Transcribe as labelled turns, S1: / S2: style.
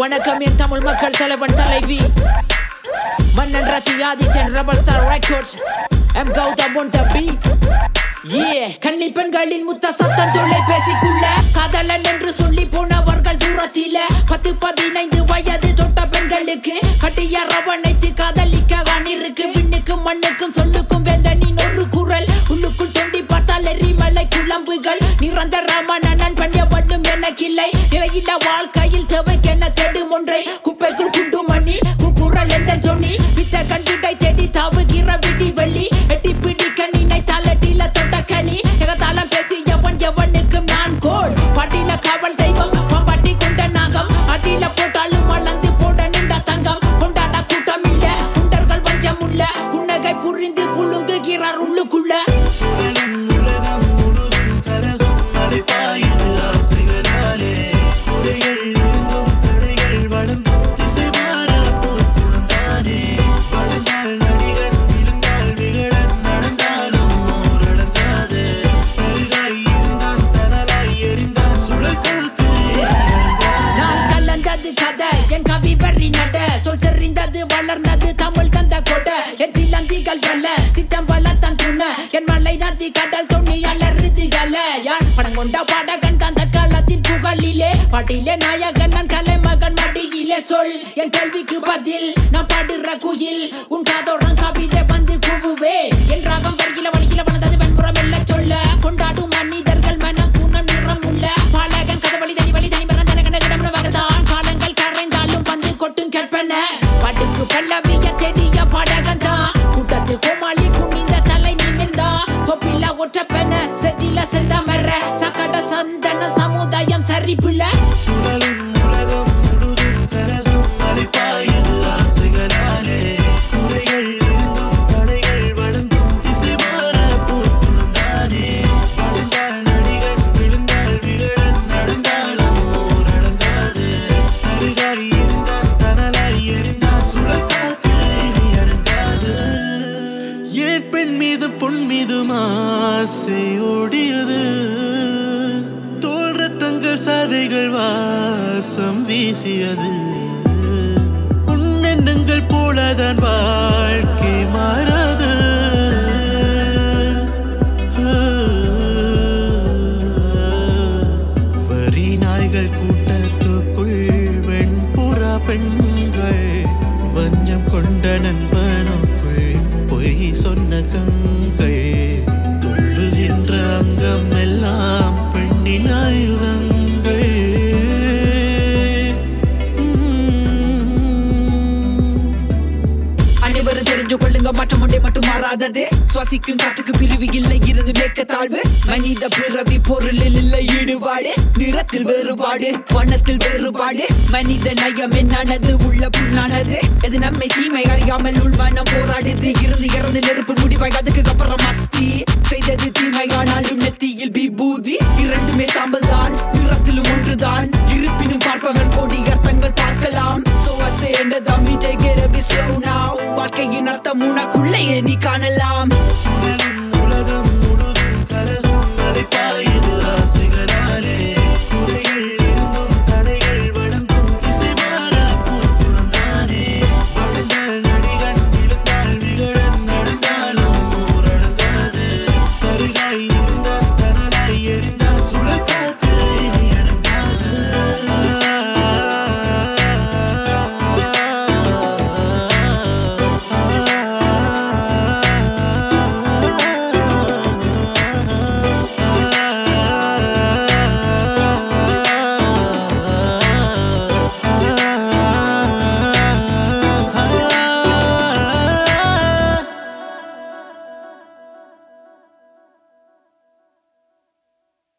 S1: வணக்கம் என் தமிழ் மக்கள் தலைவன் தலைவி மன்னன் Rathi Adithan rebel star records M Gautham one the beat ஏ கன்னி பெண்களின் முத்த சத்தம் தொலைபேசிக்குள்ள காதலன் என்று சொல்லி போனவர்கள் தூரத்தில பத்து பதினைந்து வயது தொட்ட பெண்களுக்கு கட்டிய ரவணைத்து காதலிக்க வானிருக்கு விண்ணுக்கும் மண்ணுக்கும் சொல்லுக்கும் வேந்தனின் ஒரு குரல் உள்ளுக்குள் தொண்டி பார்த்தால் எரிமலை குழம்புகள் நிரந்தரமான நண்பன் எவனும் எனக்கில்லை நிலையில்ல வாழ்க்கையில் தேவைக்கென தேடும் ஒன்றை குப்பைக்குள் குண்டு மணி குரல் எந்த தொனி வித்த கண்டுடை தேடி தாவுகிற விடி வெள்ளி எட்டி பிடிக்க நினைத்தால் எட்டில தொட்ட கனி எகத்தாலம் பேசி எவன் எவனுக்கும் நான் கோல் பாட்டில காவல் தெய்வம் பம்பாட்டி கொண்ட நாகம் அடியில போட்டாலும் வளர்ந்து போட நின்ற தங்கம் கொண்டாட கூட்டம் இல்ல குண்டர்கள் வஞ்சம் உள்ள புன்னகை புரிந்து குலுங்குகிறார் உள்ளுக்குள்ள
S2: சுழலும் உலகம் முழுதும் கலகும் மலைப்பாயுது ஆசைகளாலே குறைகள் இருந்தும் தடைகள் வளர்ந்தும் திசை மாற போர்க்குணம் தானே வளர்ந்தால் நடிகன் விழுந்தால் விகடன் நடந்தாலும் ஓரளந்தாது சரிதாய் இருந்தான் தனலாய் எரிந்தான் சுழல் காத்து இழந்தாது
S1: நான் கலந்தது கதை என் கவி வரி நட சொல் செறிந்தது வளர்ந்தது தமிழ் தந்த கொடை என் சிலந்திகள் வல்ல சிட்டம் வளர்த்தான் துணை என் மலை நதி கடல் தொண்ணி அலறுதுகள யார் படம் கொண்ட பாடகன் தான் தற்காலத்தின் புகழிலே பாட்டிலே நாயகன் நான் கலைமகன் மடியிலே சொல் என் கேள்விக்கு பதில் நான் பாடுற குயில் உன் காதோரம் கவிதை வந்து குவுவே என் ராகம் வரியில வழியில வளர்ந்தது வெண்புறம் இல்ல சொல்ல கொண்டாடும் மனிதர்கள் மனம் புண்ண நிறம் உள்ள பாலகன் கதவழி தனி வழி தனி மரம் தனகன கிடமன வகதான் காலங்கள் கரைந்தாலும் வந்து கொட்டும் கேட்பன பாட்டுக்கு பல்லவிய தெடிய பாடகன் தான் கூட்டத்தில் கோமாளி குனிந்த தலை நிமிர்ந்தா தொப்பில ஒற்றப்பென செட்டில செந்தமர சக்கட சந்தன சமுதாயம் சரிப்புல
S2: சுழலும் உலகம் முழுதும் கலகும் மலைப்பாயுது ஆசைகளாலே குறைகள் இருந்தும் தடைகள் வளர்ந்தும் திசை மாற போர்க்குணம் தானே வளர்ந்தால் நடிகன் விழுந்தால் விகடன் நடந்தாலும் ஓரளந்தாது சரிதாய் இருந்தான் தனலாய் எரிந்தான் சுழல் காத்து இனி அடங்காது ஏன் பெண் மீது பொன் மீதும் ஆசை ஓடியது தோல் ரத்தங்கள் சதைகள் வாசம் வீசியது உன்னெண்ணங்கள் போலதான் வாழ்க்கை மாறாது வரி நாய்கள் கூட்டத்துக்குள் வெண்புறா பெண்கள் வஞ்சம் கொண்ட நண்பனுக்குள் பொய் சொன்ன கண்கள் துள்ளுகின்ற அங்கம் எல்லாம் பெண்ணின் ஆயுதங்கள் உம்.
S1: அனைவரும் தெரிஞ்சு கொள்ளுங்க மாற்றம் ஒன்றே மட்டும் மாறாதது சுவாசிக்கும் காற்றுக்கு பிரிவு இல்லை இருந்து மேற்க தாழ்வு மனித பிறவி பொருளில் இல்லை ஈடுபாடு நிறத்தில் வேறுபாடு வண்ணத்தில் வேறுபாடு மனித நயம் என்னானது உள்ள புண்ணானது எது நம்மை தீமை அறியாமல் உள்மனம் போராடுது இருந்து இறந்து நெருப்பு முடிவாய் அதுக்கு அப்புறம் மஸ்தி செய்தது தீமை ஆனாலும் நெத்தியில் விபூதி இரண்டுமே சாம்பல் தான் நிறத்திலும் ஒன்றுதான் இருப்பினும் பார்ப்பவன் கோடி அர்த்தங்கள் பார்க்கலாம் So I say and the dummy take it a bit slow now வாழ்க்கையின் அர்த்தம் உனக்குள்ளேயே நீ காணலாம்